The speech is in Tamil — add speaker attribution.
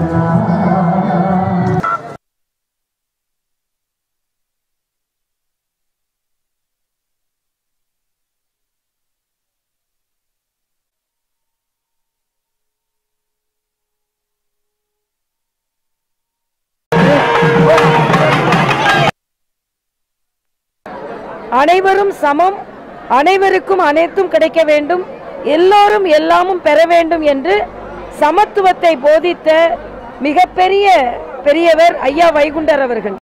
Speaker 1: அனைவரும் சமம் அனைவருக்கும் அனைத்தும் கிடைக்க வேண்டும் எல்லோரும் எல்லாமும் பெற வேண்டும் என்று சமத்துவத்தை போதித்த மிகப்பெரிய பெரியவர் ஐயா வைகுண்டர் அவர்கள்